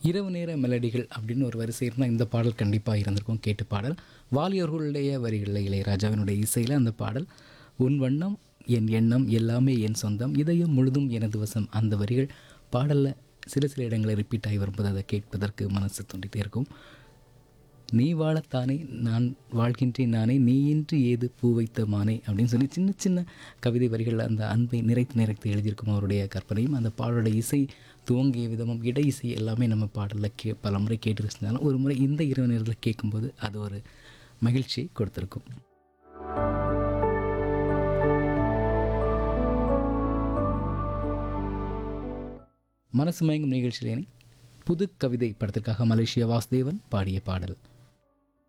இரவு நேர மெலடிகள் அப்படின்னு ஒரு வரிசை இருந்தால் இந்த பாடல் கண்டிப்பாக இருந்திருக்கும் கேட்டு பாடல் வாலியர்களுடைய வரிகளில் இளையராஜாவினுடைய இசையில் அந்த பாடல் உன் வண்ணம் என் எண்ணம் எல்லாமே என் சொந்தம் இதயம் முழுதும் எனது வசம் அந்த வரிகள் பாடலில் சில சில இடங்களில் ரிப்பீட் ஆகி வரும்போது அதை கேட்பதற்கு மனசு தோண்டிகிட்டே இருக்கும் நீ வாழத்தானே நான் வாழ்கின்றேன் நானே நீயின்றி ஏது பூ வைத்த மானே அப்படின்னு சொல்லி சின்ன சின்ன கவிதை வரிகளில் அந்த அன்பை நிறைத்து நிறைத்து எழுதியிருக்கும் அவருடைய கற்பனையும் அந்த பாடலுடைய இசை துவங்கிய விதமும் இடை இசை எல்லாமே நம்ம பாடலில் கே பல முறை கேட்டு ரசித்தாலும் ஒரு முறை இந்த இரவு நேரத்தில் கேட்கும்போது அது ஒரு மகிழ்ச்சியை கொடுத்துருக்கும் மனசு மயங்கும் நிகழ்ச்சியிலே புது கவிதை படத்திற்காக மலேசியா வாசுதேவன் பாடிய பாடல்